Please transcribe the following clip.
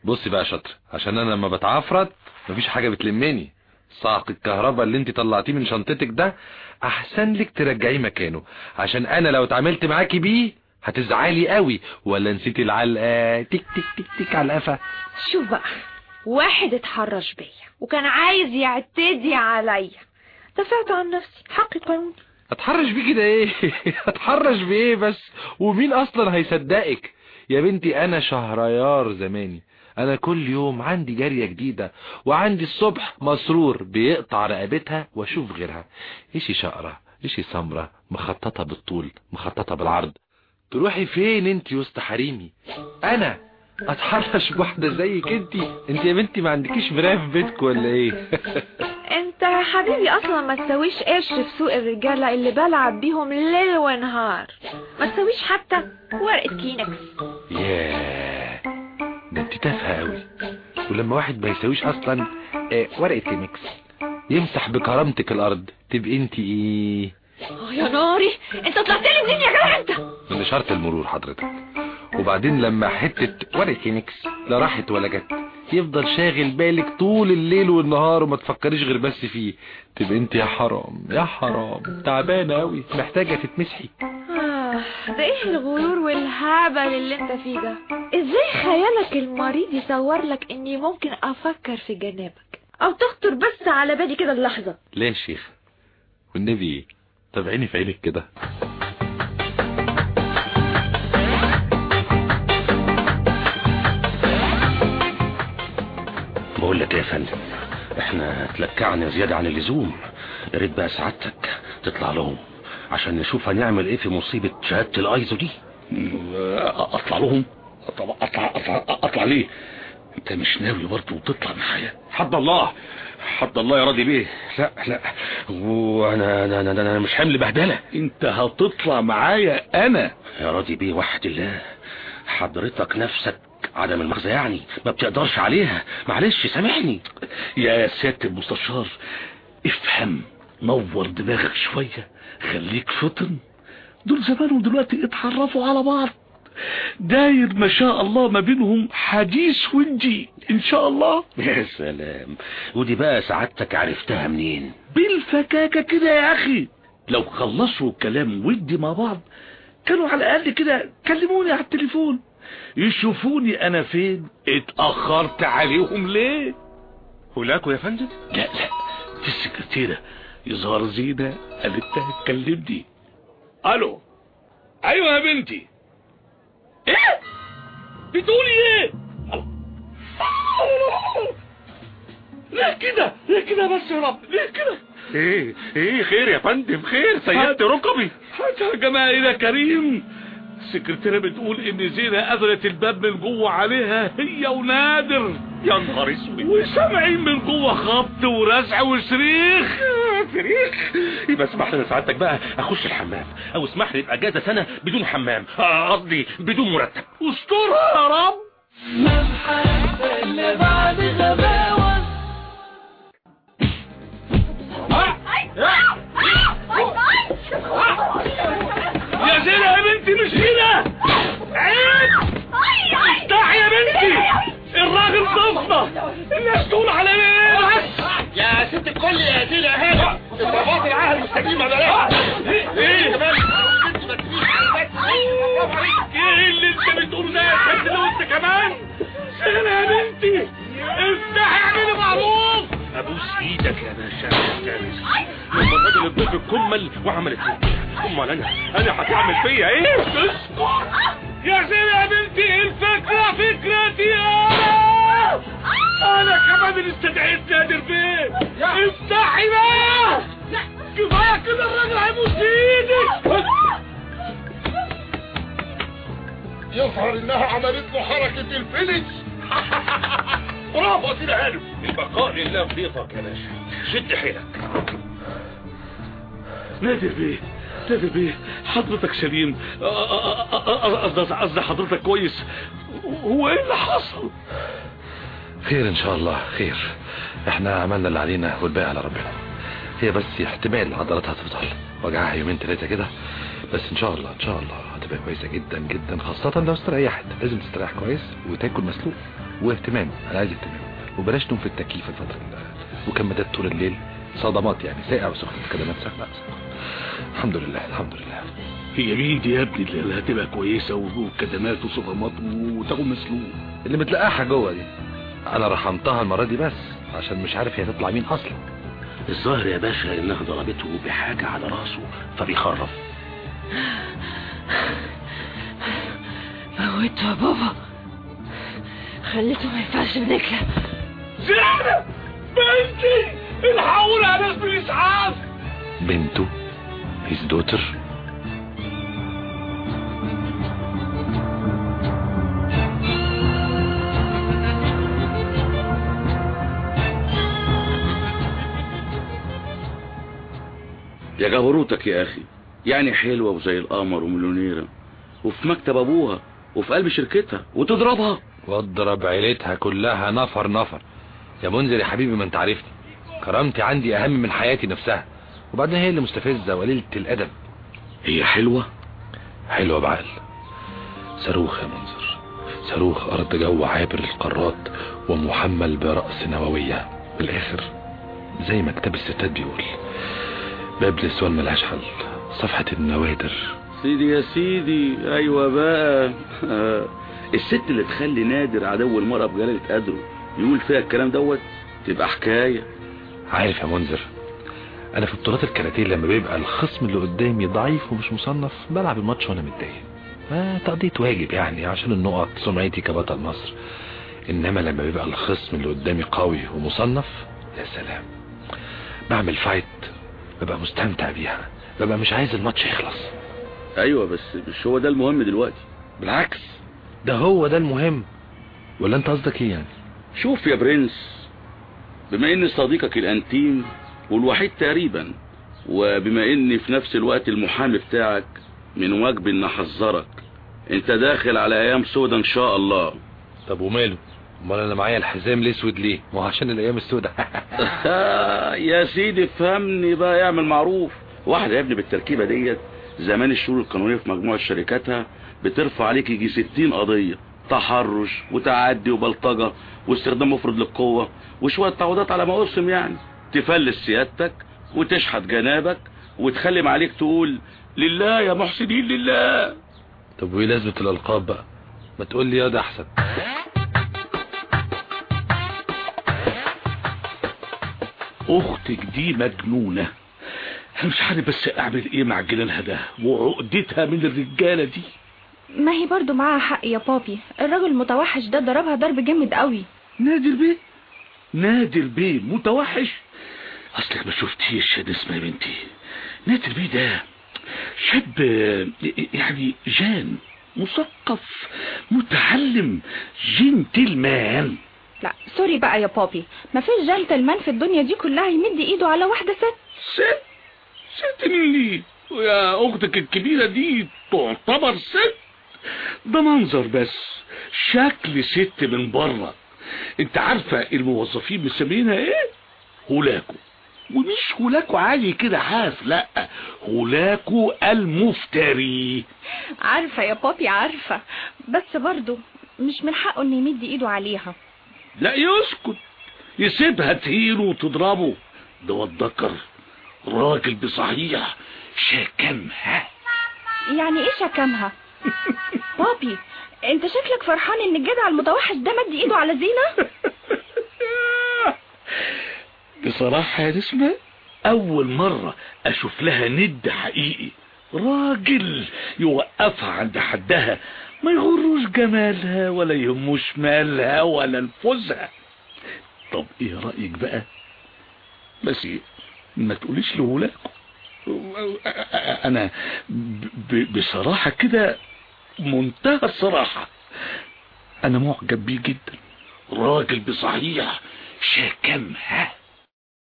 بصي بقى يا شاطر عشان انا لما بتعفرت مفيش حاجة بتلمني صاق الكهرباء اللي انت طلعتيه من شنطتك ده احسن لك ترجعيه مكانه عشان انا لو اتعاملت معاكي بيه هتزعلي قوي ولا نسيتي العلقه تك تك تك تك على القفا شوف بقى واحد اتحرش بيا وكان عايز يعتدي عليا دفعت عن نفسي حقي قانوني اتحرش بيه كده ايه اتحرش بايه بس ومين اصلا هيصدقك يا بنتي انا شهريار زماني انا كل يوم عندي جارية جديدة وعندي الصبح مسرور بيقطع رقبتها واشوف غيرها ايشي شقرة ايشي سمرة مخططة بالطول مخططة بالعرض تروحي فين انت وسط حريمي انا اتحرش بواحدة زيك انت انت يا بنتي ما عندكيش مراية في بيتك ولا ايه انت يا حبيبي اصلا ما تسويش قرش في سوق الرجالة اللي بلعب بيهم ليل ونهار ما تسويش حتى ورقة كينكس ياه ده انت تافهه قوي ولما واحد ما يساويش اصلا آه ورقه كيميكس يمسح بكرامتك الارض تبقي انت ايه اه يا ناري انت طلعت لي منين يا جدع انت من اشاره المرور حضرتك وبعدين لما حته ورقه كيميكس لا راحت ولا جت يفضل شاغل بالك طول الليل والنهار وما تفكريش غير بس فيه تبقى انت يا حرام يا حرام تعبانه قوي محتاجه تتمسحي آه، ده ايه الغرور والهبل اللي انت فيه ده ازاي خيالك المريض يصور لك اني ممكن افكر في جنابك او تخطر بس على بالي كده اللحظة ليه يا شيخ والنبي طب عيني في عينك كده بقول لك ايه يا فندم احنا تلكعنا زيادة عن اللزوم يا ريت بقى سعادتك تطلع لهم عشان نشوف هنعمل ايه في مصيبة شهادة الايزو دي اطلع لهم اطلع اطلع اطلع, أطلع ليه انت مش ناوي برضه تطلع معايا حد الله حد الله يا راضي بيه لا لا وانا انا انا, أنا مش حمل بهدله انت هتطلع معايا انا يا راضي بيه وحد الله حضرتك نفسك عدم المغزى يعني ما بتقدرش عليها معلش سامحني يا سيادة المستشار افهم نور دماغك شوية خليك فطن دول زمان ودلوقتي اتعرفوا على بعض داير ما شاء الله ما بينهم حديث ونجي ان شاء الله يا سلام ودي بقى سعادتك عرفتها منين بالفكاكة كده يا اخي لو خلصوا كلام ودي مع بعض كانوا على الاقل كده كلموني على التليفون يشوفوني انا فين اتأخرت عليهم ليه هلاكوا يا فندم لا لا دي السكرتيرة يظهر زينة قالت لها تكلمني الو ايوه يا بنتي ايه بتقولي ايه ليه كده ليه كده بس يا رب ليه كده ايه ايه خير يا فندم خير سيدت ركبي حاجة يا جماعة يا كريم السكرتيرة بتقول ان زينة قفلت الباب من جوه عليها هي ونادر يا نهار اسود وسامعين من جوه خبط ورزع وصريخ صريخ يبقى اسمح لي سعادتك بقى اخش الحمام او اسمح لي اجازه سنه بدون حمام آه، قصدي بدون مرتب استرها يا رب يا زينة يا بنتي مش هنا عيب افتحي يا بنتي الراجل ضفنا الناس تقول على ايه بس يا ست الكل يا زينة هنا الضباط العهد المستقيم بلاش ايه ايه اللي انت بتقوله ده يا ست لو انت كمان زينة يا بنتي افتحي اعملي معروف ابوس ايدك يا باشا لما الراجل الضيف الكمل وعملت فيا امال انا انا هتعمل فيا ايه اسكت يا زينة يا بنتي الفكرة فكرتي انا انا كمان اللي استدعيت نادر بيه افتحي بقى كفاية كده الراجل هيبوس ايدك يظهر انها عملت له حركة الفلج برافو يا سيدي هانم البقاء لله في ضيفك يا باشا شد حيلك نادر بيه نادر بيه حضرتك سليم أ- أ- أ- قصدي قصدي حضرتك كويس هو ايه اللي حصل خير ان شاء الله خير احنا عملنا اللي علينا والباقي على ربنا هي بس احتمال عضلاتها تفضل وجعها يومين ثلاثة كده بس ان شاء الله ان شاء الله هتبقى كويسة جدا جدا خاصة لو استريحت لازم تستريح كويس وتاكل مسلوق واهتمام انا عايز اهتمام وبلاش نوم في التكييف الفتره اللي وكمادات طول الليل صدمات يعني ساقع وسخن كدمات سخنه الحمد لله الحمد لله هي مين دي يا ابني اللي هتبقى كويسة وكدمات وصدمات وتاخد مسلوق اللي متلقاها جوه دي انا رحمتها المره دي بس عشان مش عارف هي هتطلع مين اصلا الظاهر يا باشا انها ضربته بحاجة على راسه فبيخرف موته يا بابا خليته ما ينفعش بنكلة زينب بنتي الحقونا يا ناس بالاسعاف بنته his daughter يا جبروتك يا اخي يعني حلوة وزي القمر ومليونيرة وفي مكتب ابوها وفي قلب شركتها وتضربها واضرب عيلتها كلها نفر نفر يا منذر يا حبيبي ما انت عارفني كرامتي عندي اهم من حياتي نفسها وبعدين هي اللي مستفزة وليلة الادب هي حلوة حلوة بعقل صاروخ يا منذر صاروخ ارض جو عابر القارات ومحمل برأس نووية بالاخر زي ما كتاب الستات بيقول باب الاسوان ملهاش حل صفحة النوادر سيدي يا سيدي ايوه بقى آه. الست اللي تخلي نادر عدو المرأة بجلالة قدره يقول فيها الكلام دوت تبقى حكاية عارف يا منذر انا في بطولات الكاراتيه لما بيبقى الخصم اللي قدامي ضعيف ومش مصنف بلعب الماتش وانا متضايق ما تقضية واجب يعني عشان النقط سمعتي كبطل مصر انما لما بيبقى الخصم اللي قدامي قوي ومصنف يا سلام بعمل فايت ببقى مستمتع بيها ببقى مش عايز الماتش يخلص ايوه بس مش هو ده المهم دلوقتي بالعكس ده هو ده المهم ولا انت قصدك ايه يعني شوف يا برنس بما ان صديقك الانتيم والوحيد تقريبا وبما اني في نفس الوقت المحامي بتاعك من واجبي ان احذرك انت داخل على ايام سودة ان شاء الله طب وماله امال انا معايا الحزام الاسود ليه ما هو عشان الايام السوداء يا سيدي فهمني بقى يعمل معروف واحدة يا ابني بالتركيبة ديت زمان الشؤون القانونية في مجموعة شركاتها بترفع عليك يجي 60 قضية تحرش وتعدي وبلطجة واستخدام مفرط للقوة وشوية تعويضات على ما أرسم يعني تفلس سيادتك وتشحت جنابك وتخلي معاليك تقول لله يا محسنين لله طب وايه لازمة الالقاب بقى ما تقول لي يا ده احسن اختك دي مجنونة انا مش عارف بس اعمل ايه مع جنانها ده وعقدتها من الرجالة دي ما هي برضو معاها حق يا بابي الراجل المتوحش ده ضربها ضرب جامد قوي نادر بيه نادر بيه متوحش اصلك ما شفتيش يا نسمة يا بنتي نادر بيه ده شاب يعني جان مثقف متعلم جنتلمان لا سوري بقى يا بابي ما فيش جنتلمان في الدنيا دي كلها يمد ايده على واحدة ست ست ست مين ليه ويا اختك الكبيرة دي تعتبر ست ده منظر بس شكل ست من بره انت عارفة الموظفين مسمينها ايه هولاكو ومش هولاكو عادي كده حاف لا هولاكو المفتري عارفة يا بابي عارفة بس برضو مش من حقه انه يمد ايده عليها لا يسكت يسيبها تهيله وتضربه ده والذكر راجل بصحيح شاكمها يعني ايه شكمها بابي انت شكلك فرحان ان الجدع المتوحش ده مد ايده على زينة بصراحة يا نسمة اول مرة اشوف لها ند حقيقي راجل يوقفها عند حدها ما يغروش جمالها ولا يهموش مالها ولا نفوذها طب ايه رأيك بقى بس إيه؟ ما تقوليش لولاكم انا ب- بصراحة كده منتهى الصراحة انا معجب بيه جدا راجل بصحيح شاكمها